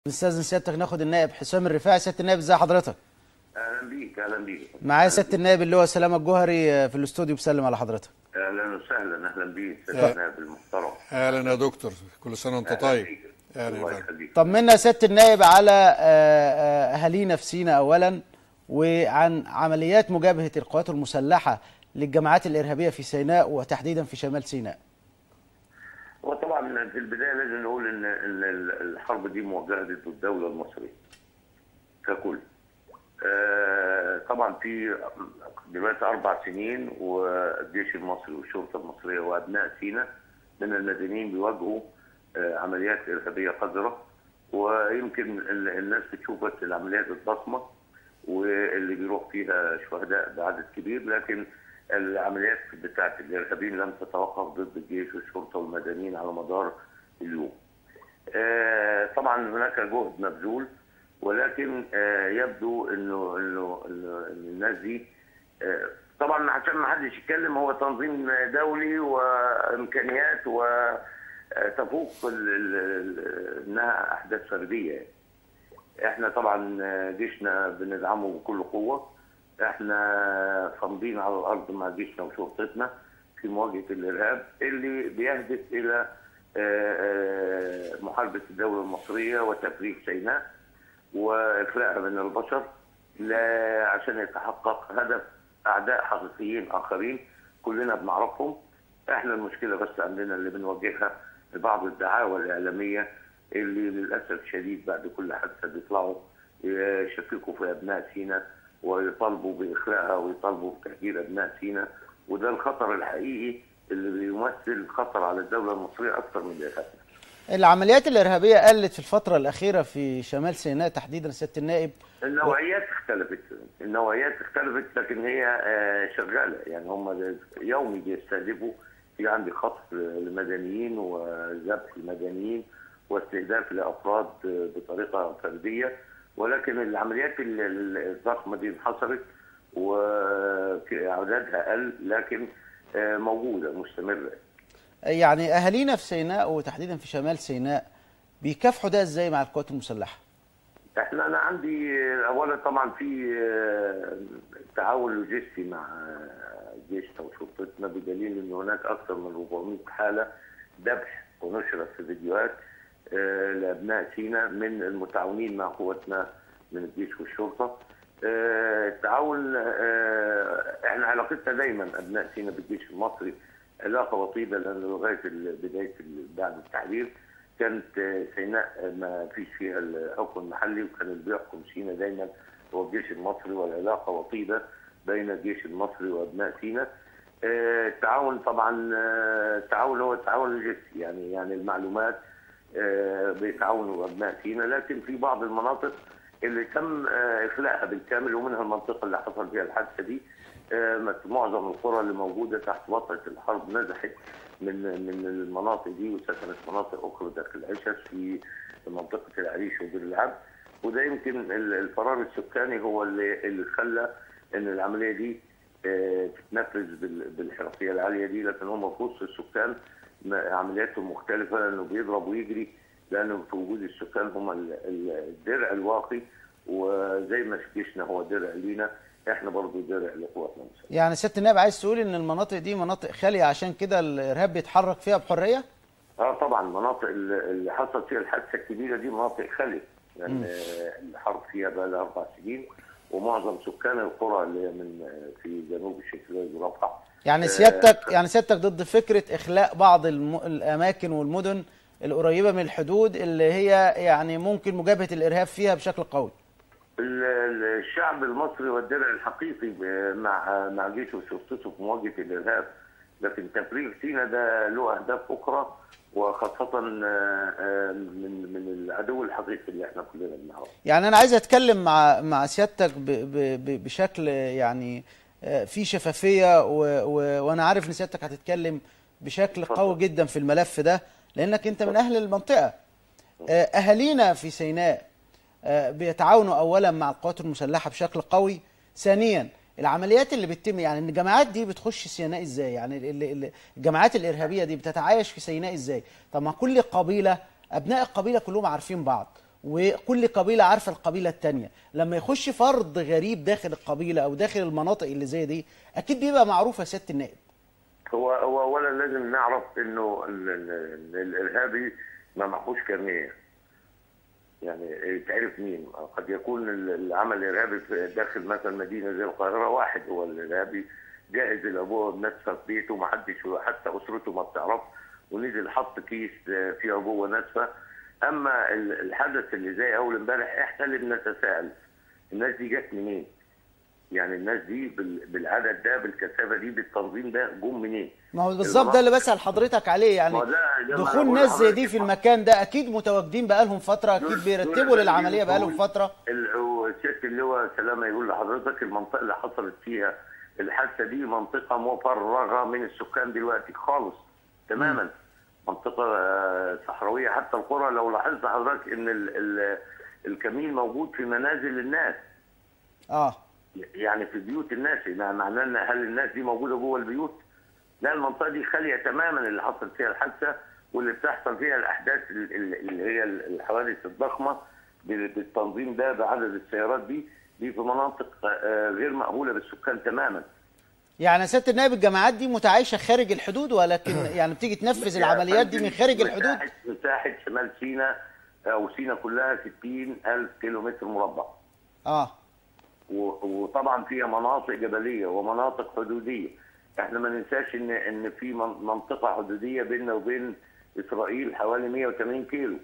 نستاذن سيادتك ناخد النائب حسام الرفاعي سياده النائب ازي حضرتك اهلا بيك اهلا بيك معايا سياده النائب اللي هو سلامه الجوهري في الاستوديو بيسلم على حضرتك اهلا وسهلا اهلا بيك سيدنا النائب المحترم اهلا يا دكتور كل سنه وانت أهلاً طيب بيك. اهلا الله يا فندم. يخليك طمنا يا سياده النائب على آه، آه، اهالينا في سيناء اولا وعن عمليات مجابهه القوات المسلحه للجماعات الارهابيه في سيناء وتحديدا في شمال سيناء وطبعا في البدايه لازم نقول ان ان الحرب دي موجهه ضد الدوله المصريه ككل. آه، طبعا في دلوقتي اربع سنين والجيش المصري والشرطه المصريه وابناء سيناء من المدنيين بيواجهوا آه، عمليات ارهابيه قذره ويمكن ال- الناس بتشوف بس العمليات الضخمه واللي بيروح فيها شهداء بعدد كبير لكن العمليات بتاعت الارهابيين لم تتوقف ضد الجيش والشرطه والمدنيين على مدار اليوم. آه، طبعا هناك جهد مبذول ولكن آه، يبدو انه انه إنه- إن الناس دي آه، طبعا عشان ما حدش يتكلم هو تنظيم دولي وامكانيات وتفوق ال- ال- ال- انها احداث فرديه يعني. احنا طبعا جيشنا بندعمه بكل قوه احنا صامدين على الارض مع جيشنا وشرطتنا في مواجهه الارهاب اللي بيهدف الى آه، آه، محاربه الدوله المصريه وتفريغ سيناء واخلاءها من البشر لا عشان يتحقق هدف اعداء حقيقيين اخرين كلنا بنعرفهم احنا المشكله بس عندنا اللي بنواجهها بعض الدعاوى الاعلاميه اللي للاسف الشديد بعد كل حادثه بيطلعوا يشككوا في ابناء سيناء ويطالبوا باخلاءها ويطالبوا بتهجير ابناء سيناء وده الخطر الحقيقي اللي بيمثل خطر على الدوله المصريه اكثر من الارهاب العمليات الارهابيه قلت في الفتره الاخيره في شمال سيناء تحديدا سياده النائب النوعيات اختلفت النوعيات اختلفت لكن هي آه، شغاله يعني هم يومي بيستهدفوا في عندي خطف لمدنيين وذبح لمدنيين واستهداف لافراد آه، بطريقه فرديه ولكن العمليات ال- ال- الضخمه دي انحصرت وعددها قل لكن آه، موجوده مستمره يعني اهالينا في سيناء وتحديدا في شمال سيناء بيكافحوا ده ازاي مع القوات المسلحه احنا انا عندي اولا طبعا في آه، تعاون لوجستي مع آه، جيشنا وشرطتنا بدليل ان هناك اكثر من 400 حاله ذبح ونشرت في فيديوهات آه، لابناء سيناء من المتعاونين مع قواتنا من الجيش والشرطه آه، التعاون آه، احنا علاقتنا دايما ابناء سيناء بالجيش المصري علاقه وطيده لان لغايه ال- بدايه ال- بعد التحرير كانت آه، سيناء آه، ما فيش فيها الحكم المحلي وكان اللي بيحكم سيناء دايما هو الجيش المصري والعلاقه وطيده بين الجيش المصري وابناء سيناء. آه، التعاون طبعا آه، التعاون هو التعاون اللوجستي يعني يعني المعلومات آه، بيتعاونوا ابناء سيناء لكن في بعض المناطق اللي تم آه، اخلاءها بالكامل ومنها المنطقه اللي حصل فيها الحادثه دي آه، معظم القرى اللي موجوده تحت وطأة الحرب نزحت من من المناطق دي وسكنت مناطق اخرى داخل عشش في منطقه العريش ودير العبد وده يمكن ال- الفراغ السكاني هو اللي اللي خلى ان العمليه دي آه، تتنفذ بال- بالحرفيه العاليه دي لكن هم في وسط السكان ما- عملياتهم مختلفه لانه بيضرب ويجري لانه في وجود السكان هم ال- ال- الدرع الواقي وزي ما جيشنا هو درع لينا احنا برضو درع لقواتنا المسلحه يعني سياده النائب عايز تقول ان المناطق دي مناطق خاليه عشان كده الارهاب بيتحرك فيها بحريه اه طبعا مناطق اللي اللي حصلت فيها الحادثه الكبيره دي مناطق خاليه لان آه، الحرب فيها بقى لها اربع سنين ومعظم سكان القرى اللي هي من آه، في جنوب الشكليه ورفح يعني سيادتك يعني سيادتك ضد فكره اخلاء بعض الم... الاماكن والمدن القريبه من الحدود اللي هي يعني ممكن مجابهه الارهاب فيها بشكل قوي ال- ال- الشعب المصري والدرع الحقيقي ب- مع مع جيشه وشرطته في مواجهه الارهاب لكن تفريغ سينا ده له اهداف اخرى وخاصه آه، آه، من من العدو الحقيقي اللي احنا كلنا بنعرفه يعني انا عايز اتكلم مع مع سيادتك ب... ب... ب... بشكل يعني آه، في شفافيه و... و... وانا عارف ان سيادتك هتتكلم بشكل اتفضل. قوي جدا في الملف ده لانك انت من اهل المنطقه آه، اهالينا في سيناء آه، بيتعاونوا اولا مع القوات المسلحه بشكل قوي ثانيا العمليات اللي بتتم يعني ان الجماعات دي بتخش سيناء ازاي يعني ال- ال- ال- الجماعات الارهابيه دي بتتعايش في سيناء ازاي طب ما كل قبيله ابناء القبيله كلهم عارفين بعض وكل قبيله عارفه القبيله الثانيه لما يخش فرد غريب داخل القبيله او داخل المناطق اللي زي دي اكيد بيبقى معروف يا سياده النائب هو هو اولا لازم نعرف انه ال- ال- ال- الارهابي ما معهوش كارنيه يعني يتعرف مين قد يكون ال- العمل الارهابي في داخل مثلا مدينه زي القاهره واحد هو الارهابي جاهز الابوه نفسه في بيته ما حدش حتى اسرته ما بتعرف ونزل حط كيس فيه ابوه نفسه اما ال- الحدث اللي زي اول امبارح احنا اللي بنتساءل الناس دي جت منين؟ يعني الناس دي بال- بالعدد ده بالكثافه دي بالتنظيم ده جم منين؟ ما هو بالظبط ده اللي بسال حضرتك عليه يعني ما ده- ده ما دخول أنا ناس بقول زي دي لحضرتك. في المكان ده اكيد متواجدين بقالهم فتره دول- اكيد بيرتبوا دول للعمليه بقالهم يقول- فتره ال- والست اللواء سلامه يقول لحضرتك المنطقه اللي حصلت فيها الحادثه دي منطقه مفرغه من السكان دلوقتي خالص تماما منطقه آه، صحراويه حتى القرى لو لاحظت حضرتك ان ال ال الكمين موجود في منازل الناس اه يعني في بيوت الناس يعني معناه ان هل الناس دي موجوده جوه البيوت؟ لا المنطقه دي خاليه تماما اللي حصل فيها الحادثه واللي بتحصل فيها الاحداث ال- ال- اللي هي الحوادث الضخمه بال- بالتنظيم ده بعدد السيارات دي دي في مناطق آه، غير مأهوله بالسكان تماما. يعني يا سياده النائب الجماعات دي متعايشه خارج الحدود ولكن يعني بتيجي تنفذ العمليات دي من خارج الحدود مساحة- مساحه شمال سيناء او سيناء كلها 60000 كيلو متر مربع. اه و- وطبعا فيها مناطق جبليه ومناطق حدوديه احنا ما ننساش ان ان في من- منطقه حدوديه بيننا وبين اسرائيل حوالي 180 كيلو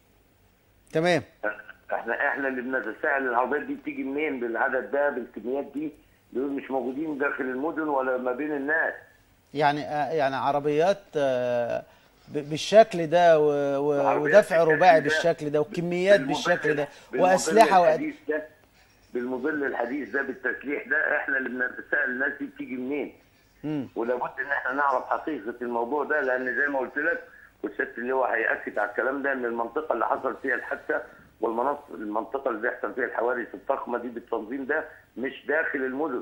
تمام احنا احنا اللي بنتساءل العربيات دي بتيجي منين بالعدد ده بالكميات دي دول مش موجودين داخل المدن ولا ما بين الناس يعني آه يعني عربيات آه ب- بالشكل ده و- و- عربيات ودفع بالشكل رباعي ده، بالشكل ده وكميات بالمظل- بالشكل ده بالمظل واسلحه وأد... الحديث ده بالمظل الحديث ده بالتسليح ده احنا اللي بنتساءل الناس دي بتيجي منين مم. ولابد ان احنا نعرف حقيقه الموضوع ده لان زي ما قلت لك والست اللواء هياكد على الكلام ده ان المنطقه اللي حصل فيها الحادثه والمناطق المنطقه اللي بيحصل فيها الحوادث الضخمه دي بالتنظيم ده مش داخل المدن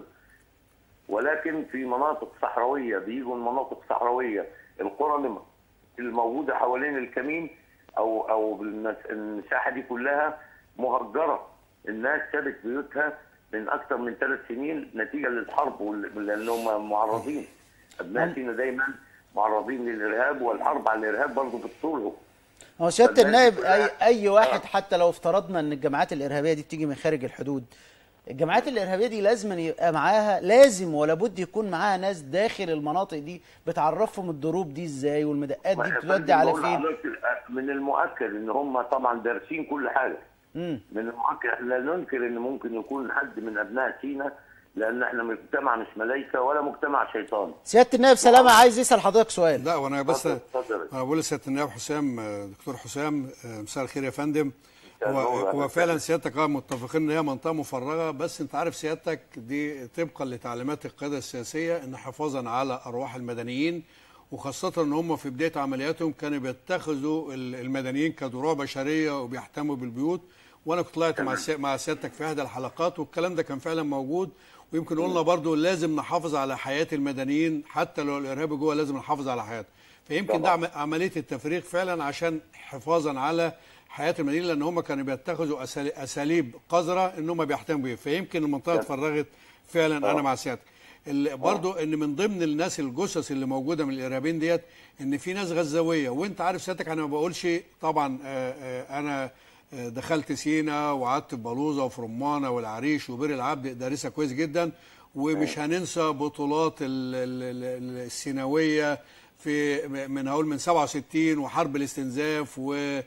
ولكن في مناطق صحراويه بيجوا من مناطق صحراويه القرى اللي م- الموجوده حوالين الكمين او او بالمس- المساحه دي كلها مهجره الناس سابت بيوتها من اكثر من ثلاث سنين نتيجه للحرب وال- لانهم معرضين ابناء سينا دايما معرضين للارهاب والحرب على الارهاب برضه بتطولهم هو سياده فالناس النائب كلها- اي اي واحد آه. حتى لو افترضنا ان الجماعات الارهابيه دي بتيجي من خارج الحدود الجماعات الارهابيه دي لازم يبقى معاها لازم ولا بد يكون معاها ناس داخل المناطق دي بتعرفهم الضروب دي ازاي والمدقات دي ما- بتودي على بقول فين لحضرتك من المؤكد ان هم طبعا دارسين كل حاجه مم. من المؤكد احنا لا ننكر ان ممكن يكون حد من ابناء سينا لان احنا مجتمع مش ملائكه ولا مجتمع شيطان سياده النائب سلامه عايز يسال حضرتك سؤال لا وانا بس اتفضل، اتفضل. انا بقول لسياده النائب حسام آه، دكتور حسام آه، مساء الخير يا فندم مساء هو النور، هو أهلا فعلا سيادتك اه متفقين ان هي منطقه مفرغه بس انت عارف سيادتك دي طبقا لتعليمات القياده السياسيه ان حفاظا على ارواح المدنيين وخاصة ان هم في بداية عملياتهم كانوا بيتخذوا ال- المدنيين كدروع بشرية وبيحتموا بالبيوت وانا كنت طلعت مع سي- مع سيادتك في احدى الحلقات والكلام ده كان فعلا موجود ويمكن قلنا برضو لازم نحافظ على حياة المدنيين حتى لو الارهابي جوه لازم نحافظ على حياته فيمكن ده عم- عملية التفريغ فعلا عشان حفاظا على حياة المدنيين لان هم كانوا بيتخذوا أسالي- اساليب قذرة ان هم بيحتموا بيها فيمكن المنطقة اتفرغت فعلا انا مع سيادتك ال- برضو ان من ضمن الناس الجثث اللي موجوده من الارهابيين ديت ان في ناس غزاويه وانت عارف سيادتك انا ما بقولش طبعا آه، آه، انا آه، دخلت سينا وقعدت في بلوزه وفي رمانه والعريش وبير العبد دارسها كويس جدا ومش هننسى بطولات ال- ال- ال- السيناويه في من هقول من 67 وحرب الاستنزاف و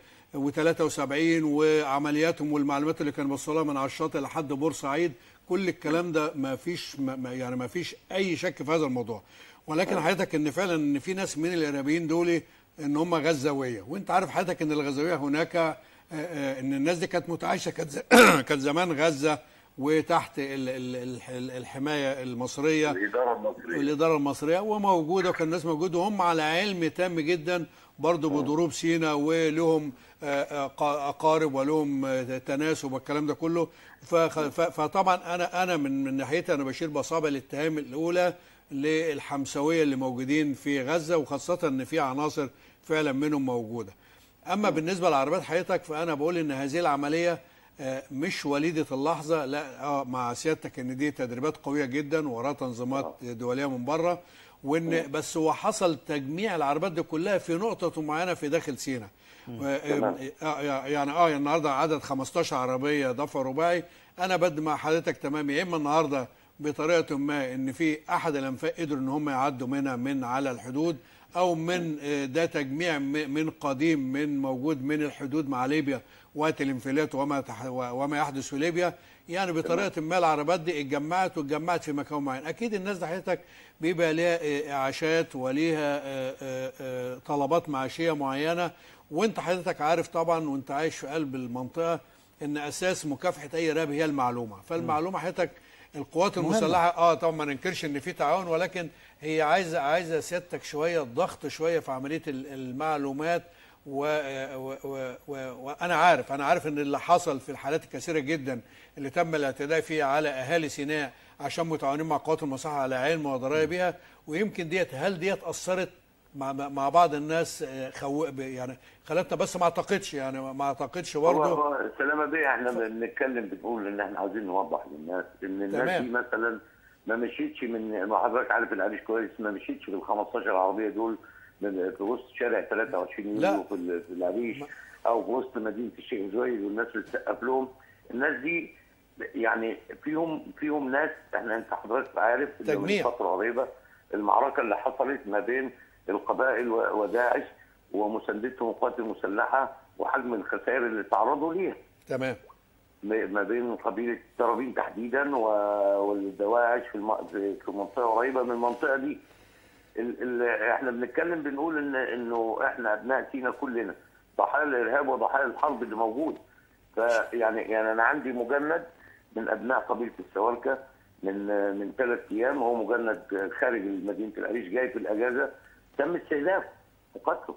و73 وعملياتهم والمعلومات اللي كانوا بيوصلوها من على الشاطئ لحد بورسعيد كل الكلام ده ما فيش ما ما- يعني ما فيش اي شك في هذا الموضوع ولكن حضرتك ان فعلا ان في ناس من الارهابيين دول ان هم غزاويه وانت عارف حضرتك ان الغزاويه هناك آه، آه، ان الناس دي كانت متعايشه كانت ز- كانت زمان غزه وتحت ال- ال- ال- الحمايه المصريه الاداره المصريه الاداره المصريه وموجوده وكان الناس موجوده وهم على علم تام جدا برضه بضروب سينا ولهم آه، آه، قا- اقارب ولهم آه، تناسب والكلام ده كله فخ- ف- فطبعا انا انا من من ناحيتي انا بشير باصابع الاتهام الاولى للحمسويه اللي موجودين في غزه وخاصه ان في عناصر فعلا منهم موجوده. اما بالنسبه لعربيات حياتك فانا بقول ان هذه العمليه آه، مش وليده اللحظه لا اه مع سيادتك ان دي تدريبات قويه جدا وراها تنظيمات دوليه من بره وان بس هو حصل تجميع العربيات دي كلها في نقطه معينه في داخل سيناء تمام. آه، يعني اه النهارده عدد 15 عربيه ضفه رباعي انا بدي مع حضرتك تمام يا اما النهارده بطريقه ما ان في احد الانفاق قدروا ان هم يعدوا منها من على الحدود او من آه، ده تجميع م- من قديم من موجود من الحدود مع ليبيا وقت الانفلات وما تح وما يحدث في ليبيا يعني بطريقه ما العربات دي اتجمعت واتجمعت في مكان معين اكيد الناس دي حضرتك بيبقى ليها آه، اعاشات وليها آه، آه، آه، طلبات معيشيه معينه وانت حضرتك عارف طبعا وانت عايش في قلب المنطقه ان اساس مكافحه اي ارهاب هي المعلومه فالمعلومه حضرتك القوات مهمة. المسلحه اه طبعا ما ننكرش ان في تعاون ولكن هي عايزه عايزه سيادتك شويه ضغط شويه في عمليه ال- المعلومات و و و و وانا عارف انا عارف ان اللي حصل في الحالات الكثيره جدا اللي تم الاعتداء فيها على اهالي سيناء عشان متعاونين مع قوات المسلحه على علم ودرايه بها ويمكن ديت هل ديت اثرت مع مع بعض الناس آه، خو يعني خلتنا بس ما اعتقدش يعني ما اعتقدش هو برضه هو سلامة بيه احنا بنتكلم بنقول ان احنا عاوزين نوضح للناس ان الناس تمام. دي مثلا ما مشيتش من ما حضرتك عارف العريش كويس ما مشيتش بال 15 عربيه دول من في وسط شارع 23 لا. يوليو في ال- في العريش او في وسط مدينه الشيخ زويد والناس اللي بتسقف لهم الناس دي يعني فيهم فيهم ناس احنا انت حضرتك عارف إن من تجميع. فتره قريبه المعركه اللي حصلت ما بين القبائل و- وداعش ومساندتهم القوات المسلحه وحجم الخسائر اللي تعرضوا ليها تمام م- ما بين قبيله ترابين تحديدا و- والدواعش في الم- في في منطقه قريبه من المنطقه دي ال ال احنا بنتكلم بنقول ان انه احنا ابناء سينا كلنا ضحايا الارهاب وضحايا الحرب اللي موجود فيعني يعني انا عندي مجند من ابناء قبيله السوالكه من من ثلاث ايام وهو مجند خارج مدينه العريش جاي في الاجازه تم استهدافه وقتله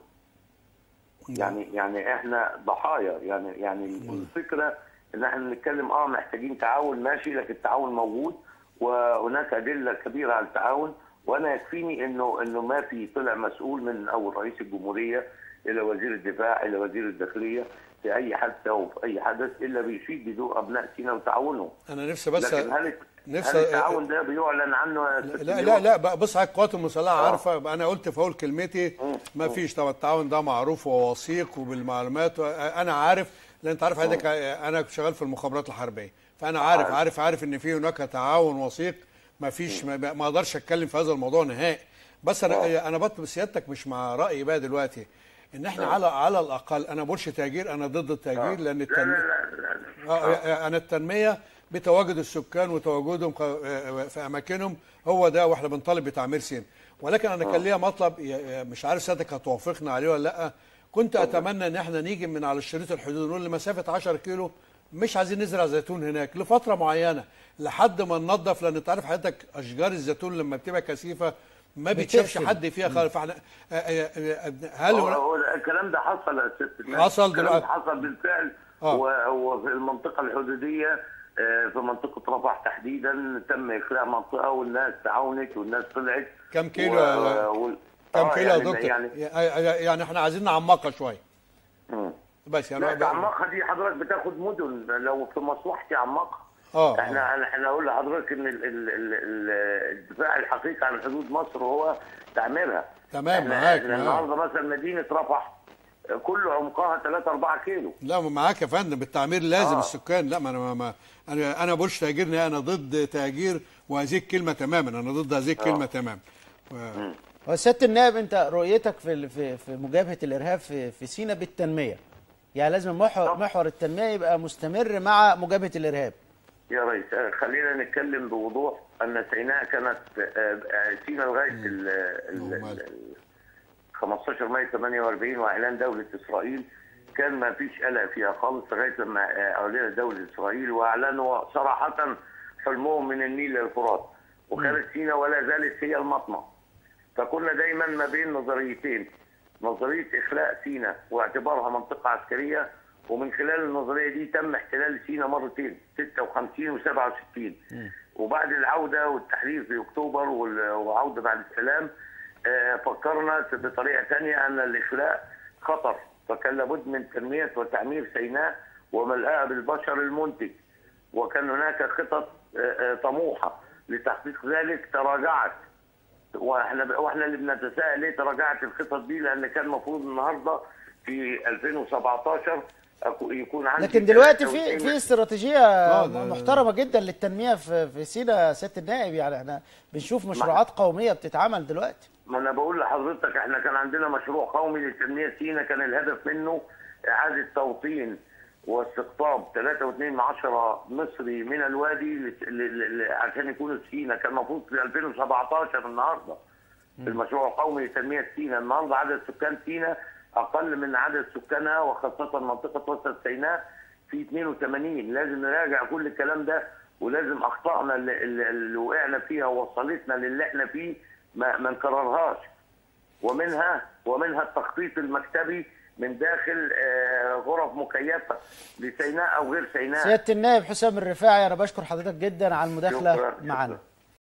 يعني يعني احنا ضحايا يعني يعني الفكره ان احنا بنتكلم اه محتاجين تعاون ماشي لكن التعاون موجود وهناك ادله كبيره على التعاون وانا يكفيني انه انه ما في طلع مسؤول من اول رئيس الجمهوريه الى وزير الدفاع الى وزير الداخليه في اي حادثه وفي اي حدث الا بيشيد بدور ابناء سينا وتعاونهم انا نفسي بس لكن هل نفسي- هل التعاون ده بيعلن عنه يا ست لا اللواء؟ لا لا بقى بص على القوات المسلحه آه. عارفه بقى انا قلت في اول كلمتي ما فيش طبعا التعاون ده معروف ووثيق وبالمعلومات انا عارف لان انت عارف حضرتك انا شغال في المخابرات الحربيه فانا عارف عارف. عارف عارف ان في هناك تعاون وثيق ما فيش ما ما اقدرش اتكلم في هذا الموضوع نهائي بس انا انا بطلب سيادتك مش مع رايي بقى دلوقتي ان احنا على على الاقل انا بقولش تاجير انا ضد التاجير لان لا التنميه لا لا, لا. اه انا التنميه بتواجد السكان وتواجدهم ق- في اماكنهم هو ده واحنا بنطالب بتعمير سين ولكن انا كان ليا مطلب ي- ي- مش عارف سيادتك هتوافقنا عليه ولا لا كنت اتمنى ان احنا نيجي من على الشريط الحدود نقول لمسافه 10 كيلو مش عايزين نزرع زيتون هناك لفتره معينه لحد ما ننظف لان انت عارف حضرتك اشجار الزيتون لما بتبقى كثيفه ما بيتشافش بتقفل. حد فيها خالص فاحنا آه، آه، آه، هل هو هنا- هو الكلام ده حصل يا ست الناس. حصل الكلام دلوقتي. ده حصل بالفعل آه. و- وفي المنطقه الحدوديه آه، في منطقه رفح تحديدا تم اخلاء منطقه والناس تعاونت والناس طلعت كم كيلو و- يا- وال- كم آه، كيلو يا يعني- دكتور يعني يعني احنا عايزين نعمقها شويه مم. بس يعني لا تعمقها دي حضرتك بتاخد مدن لو في مصلحتي اعمقها اه احنا احنا اقول لحضرتك ان ال- ال- ال- ال- الدفاع الحقيقي عن حدود مصر هو تعميرها تمام، احنا معاك، احنا معاك. النهارده مثلا مدينه رفح آه، كل عمقها 3 4 كيلو لا ما معاك يا فندم بالتعمير لازم آه. السكان لا ما انا ما- ما انا انا بقولش تاجيرني انا ضد تاجير وهذه الكلمه تماما انا ضد هذه الكلمه تماما و- وسياده النائب انت رؤيتك في ال- في في مجابهه الارهاب في في سينا بالتنميه يعني لازم محور محور التنميه يبقى مستمر مع مجابهه الارهاب يا ريس آه، خلينا نتكلم بوضوح ان سيناء كانت آه، آه، سيناء لغايه ال ال- نعم. ال- 15 مايو 48 واعلان دوله اسرائيل كان ما فيش قلق فيها خالص لغايه لما آه، اعلنت دوله اسرائيل واعلنوا صراحه حلمهم من النيل للفرات وكانت سيناء ولا زالت هي المطمع فكنا دايما ما بين نظريتين نظريه اخلاء سيناء واعتبارها منطقه عسكريه ومن خلال النظريه دي تم احتلال سيناء مرتين 56 و67 وبعد العوده والتحرير في اكتوبر وال- وعوده بعد السلام آه، فكرنا بطريقه ثانيه ان الاخلاء خطر فكان لابد من تنميه وتعمير سيناء وملئها بالبشر المنتج وكان هناك خطط آه، آه، طموحه لتحقيق ذلك تراجعت واحنا واحنا اللي بنتساءل ليه تراجعت الخطط دي لان كان المفروض النهارده في 2017 أكو- يكون عندي لكن دلوقتي في 93 في استراتيجيه آه، ده- محترمه جدا للتنميه في في سينا سياده النائب يعني احنا بنشوف مشروعات قوميه بتتعمل دلوقتي ما انا بقول لحضرتك احنا كان عندنا مشروع قومي لتنميه سينا كان الهدف منه اعاده توطين واستقطاب 3.2 مصري من الوادي لت- ل- ل- ل- عشان يكونوا في سينا كان المفروض في 2017 النهارده المشروع القومي لتنميه سينا النهارده عدد سكان سينا اقل من عدد سكانها وخاصه منطقه وسط سيناء في 82 لازم نراجع كل الكلام ده ولازم اخطائنا اللي, اللي اللي وقعنا فيها ووصلتنا للي احنا فيه ما, ما نكررهاش ومنها ومنها التخطيط المكتبي من داخل آه، غرف مكيفه لسيناء او غير سيناء سياده النائب حسام الرفاعي انا بشكر حضرتك جدا على المداخله شكراً، معنا شكراً.